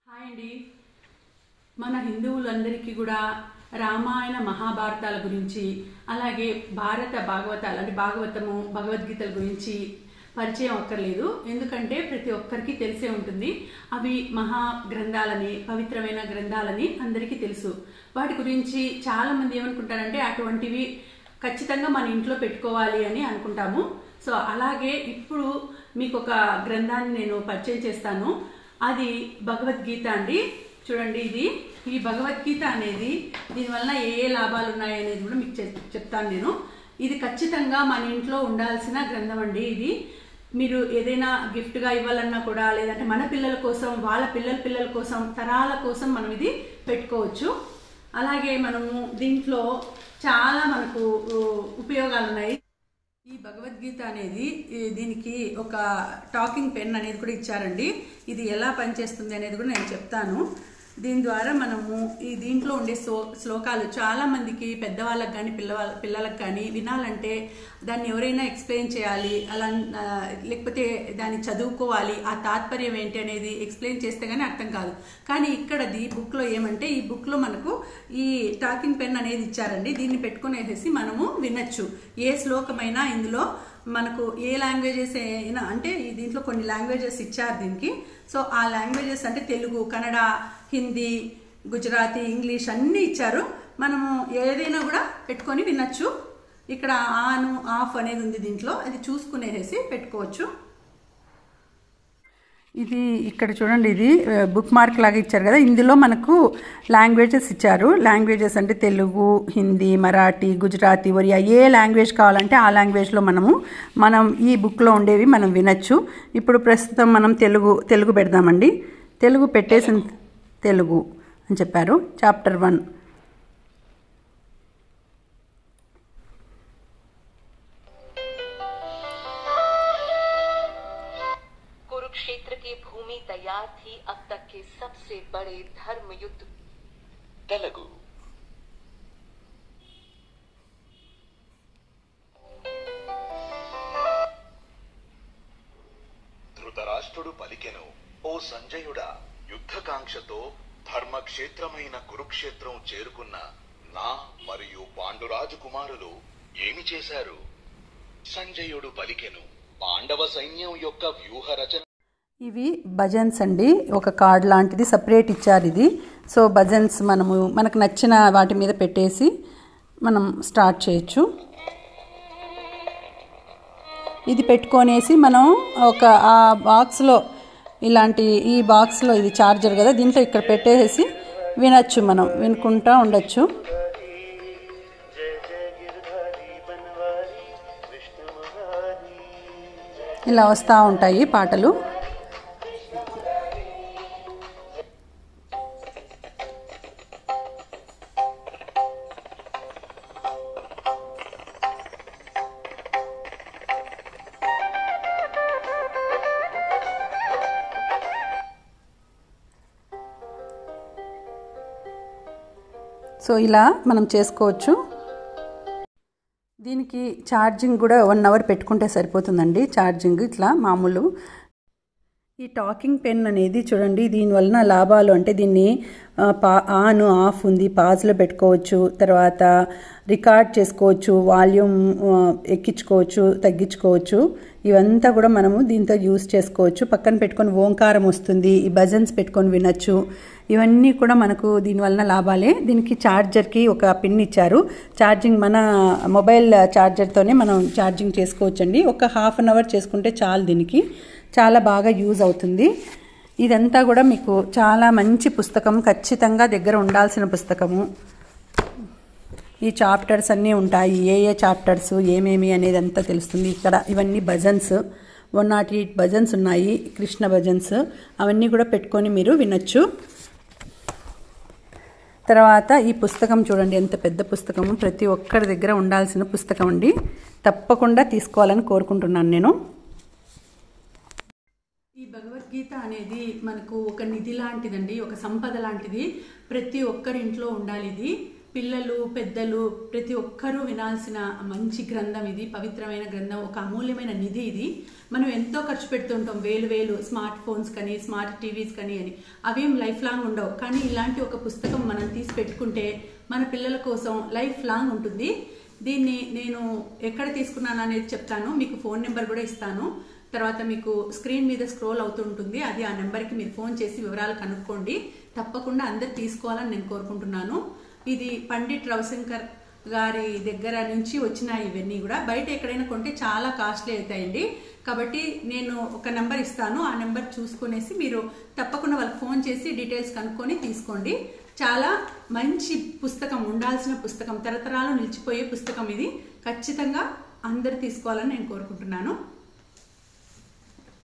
hi అండి మన హిందువులందరికీ కూడా రామాయణ మహాభారతాల గురించి అలాగే భారత భాగవతాలు అంటే భాగవతము భగవద్గీతల గురించి పరిచయం అక్కర్లేదు ఎందుకంటే ప్రతి ఒక్కరికి తెలిసే ఉంటుంది అవి మహా గ్రంథాలని పవిత్రమైన గ్రంథాలని అందరికీ తెలుసు వాటి గురించి చాలా మంది ఏమనుకుంటారంటే అటువంటివి ఖచ్చితంగా మన ఇంట్లో పెట్టుకోవాలి అని అనుకుంటాము సో అలాగే ఇప్పుడు మీకు ఒక గ్రంథాన్ని నేను పరిచయం చేస్తాను అది భగవద్గీత అండి చూడండి ఇది ఈ భగవద్గీత అనేది దీనివల్ల ఏ ఏ లాభాలు ఉన్నాయి అనేది కూడా మీకు చెప్- చెప్తాను నేను ఇది ఖచ్చితంగా మన ఇంట్లో ఉండాల్సిన గ్రంథం అండి ఇది మీరు ఏదైనా గిఫ్ట్గా ఇవ్వాలన్నా కూడా లేదంటే మన పిల్లల కోసం వాళ్ళ పిల్లల పిల్లల కోసం తరాల కోసం మనం ఇది పెట్టుకోవచ్చు అలాగే మనము దీంట్లో చాలా మనకు ఉ, ఉపయోగాలు ఉన్నాయి ఈ భగవద్గీత అనేది ఈ దీనికి ఒక టాకింగ్ పెన్ అనేది కూడా ఇచ్చారండి ఇది ఎలా పనిచేస్తుంది అనేది కూడా నేను చెప్తాను దీని ద్వారా మనము ఈ దీంట్లో ఉండే శ్లో శ్లోకాలు చాలా మందికి పెద్దవాళ్ళకి కానీ పిల్లవాళ్ళ పిల్లలకు కానీ వినాలంటే దాన్ని ఎవరైనా ఎక్స్ప్లెయిన్ చేయాలి అలా ఆ, లేకపోతే దాన్ని చదువుకోవాలి ఆ తాత్పర్యం ఏంటి అనేది ఎక్స్ప్లెయిన్ చేస్తే కానీ అర్థం కాదు కానీ ఇక్కడది బుక్లో ఏమంటే ఈ బుక్లో మనకు ఈ టాకింగ్ పెన్ అనేది ఇచ్చారండి దీన్ని పెట్టుకుని వేసేసి మనము వినొచ్చు ఏ శ్లోకమైనా ఇందులో మనకు ఏ లాంగ్వేజెస్ అయినా అంటే ఈ దీంట్లో కొన్ని లాంగ్వేజెస్ ఇచ్చారు దీనికి సో ఆ లాంగ్వేజెస్ అంటే తెలుగు కన్నడ హిందీ గుజరాతీ ఇంగ్లీష్ అన్నీ ఇచ్చారు మనము ఏదైనా కూడా పెట్టుకొని వినొచ్చు ఇక్కడ ఆన్ ఆఫ్ అనేది ఉంది దీంట్లో అది చూసుకునేసి పెట్టుకోవచ్చు ఇది ఇక్కడ చూడండి ఇది బుక్ మార్క్ లాగా ఇచ్చారు కదా ఇందులో మనకు లాంగ్వేజెస్ ఇచ్చారు లాంగ్వేజెస్ అంటే తెలుగు హిందీ మరాఠీ గుజరాతీ ఒరియా ఏ లాంగ్వేజ్ కావాలంటే ఆ లాంగ్వేజ్లో మనము మనం ఈ బుక్లో ఉండేవి మనం వినొచ్చు ఇప్పుడు ప్రస్తుతం మనం తెలుగు తెలుగు పెడదామండి తెలుగు పెట్టేసిన తెలుగు అని చెప్పారు చాప్టర్ వన్ कुरुक्षेत्र की भूमि तैयार थी अब तक के सबसे बड़े धर्म युद्ध తెలుగు ధృతరాష్ట్రుడు పలికెను ఓ సంజయుడా యుద్ధకాంక్షతో ధర్మక్షేత్రమైన కురుక్షేత్రం చేరుకున్న నా మరియు పాండురాజు కుమారులు ఏమి చేశారు సంజయుడు పలికెను పాండవ సైన్యం యొక్క వ్యూహ రచన ఇవి భజన్స్ అండి ఒక కార్డ్ లాంటిది సపరేట్ ఇచ్చారు ఇది సో భజన్స్ మనము మనకు నచ్చిన వాటి మీద పెట్టేసి మనం స్టార్ట్ చేయొచ్చు ఇది పెట్టుకొనేసి మనం ఒక ఆ బాక్స్లో ఇలాంటి ఈ బాక్స్లో ఇది చార్జర్ కదా దీంట్లో ఇక్కడ పెట్టేసి వినొచ్చు మనం వినుకుంటా ఉండొచ్చు ఇలా వస్తూ ఉంటాయి పాటలు సో ఇలా మనం చేసుకోవచ్చు దీనికి ఛార్జింగ్ కూడా వన్ అవర్ పెట్టుకుంటే సరిపోతుందండి ఛార్జింగ్ ఇట్లా మామూలు ఈ టాకింగ్ పెన్ అనేది చూడండి దీని వలన లాభాలు అంటే దీన్ని ఆ, పా ఆన్ ఆఫ్ ఉంది పాజ్లో పెట్టుకోవచ్చు తర్వాత రికార్డ్ చేసుకోవచ్చు వాల్యూమ్ ఆ, ఎక్కించుకోవచ్చు తగ్గించుకోవచ్చు ఇవంతా కూడా మనము దీంతో యూస్ చేసుకోవచ్చు పక్కన పెట్టుకొని ఓంకారం వస్తుంది ఈ భజన్స్ పెట్టుకొని వినొచ్చు ఇవన్నీ కూడా మనకు దీని వలన లాభాలే దీనికి ఛార్జర్కి ఒక పిన్ ఇచ్చారు ఛార్జింగ్ మన మొబైల్ ఛార్జర్తోనే మనం ఛార్జింగ్ చేసుకోవచ్చండి ఒక హాఫ్ అన్ అవర్ చేసుకుంటే చాలు దీనికి చాలా బాగా యూజ్ అవుతుంది ఇదంతా కూడా మీకు చాలా మంచి పుస్తకం ఖచ్చితంగా దగ్గర ఉండాల్సిన పుస్తకము ఈ చాప్టర్స్ అన్నీ ఉంటాయి ఏ ఏ చాప్టర్స్ ఏమేమి అనేది అంతా తెలుస్తుంది ఇక్కడ ఇవన్నీ bhajans one not eight bhajans ఉన్నాయి కృష్ణ భజన్స్ అవన్నీ కూడా పెట్టుకొని మీరు వినొచ్చు తర్వాత ఈ పుస్తకం చూడండి ఎంత పెద్ద పుస్తకము ప్రతి ఒక్కరి దగ్గర ఉండాల్సిన పుస్తకం అండి తప్పకుండా తీసుకోవాలని కోరుకుంటున్నాను నేను ఈ భగవద్గీత అనేది మనకు ఒక నిధి లాంటిదండి ఒక సంపద లాంటిది ప్రతి ఒక్కరి ఇంట్లో ఉండాలి ఇది పిల్లలు పెద్దలు ప్రతి ఒక్కరూ వినాల్సిన మంచి గ్రంథం ఇది పవిత్రమైన గ్రంథం ఒక అమూల్యమైన నిధి ఇది మనం ఎంతో ఖర్చు పెడుతుంటాం వేలు వేలు స్మార్ట్ ఫోన్స్ కానీ స్మార్ట్ టీవీస్ కానీ అని అవేం లైఫ్ లాంగ్ ఉండవు కానీ ఇలాంటి ఒక పుస్తకం మనం తీసి పెట్టుకుంటే మన పిల్లల కోసం లైఫ్ లాంగ్ ఉంటుంది దీన్ని నేను ఎక్కడ తీసుకున్నాను అనేది చెప్తాను మీకు ఫోన్ నెంబర్ కూడా ఇస్తాను తర్వాత మీకు స్క్రీన్ మీద స్క్రోల్ అవుతుంటుంది అది ఆ నెంబర్కి మీరు ఫోన్ చేసి వివరాలు కనుక్కోండి తప్పకుండా అందరు తీసుకోవాలని నేను కోరుకుంటున్నాను ఇది పండిట్ రవిశంకర్ గారి దగ్గర నుంచి వచ్చినాయి ఇవన్నీ కూడా బయట ఎక్కడైనా కొంటే చాలా కాస్ట్లీ అవుతాయండి కాబట్టి నేను ఒక నెంబర్ ఇస్తాను ఆ నెంబర్ చూసుకునేసి మీరు తప్పకుండా వాళ్ళకి ఫోన్ చేసి డీటెయిల్స్ కనుక్కొని తీసుకోండి చాలా మంచి పుస్తకం ఉండాల్సిన పుస్తకం తరతరాలు నిలిచిపోయే పుస్తకం ఇది ఖచ్చితంగా అందరు తీసుకోవాలని నేను కోరుకుంటున్నాను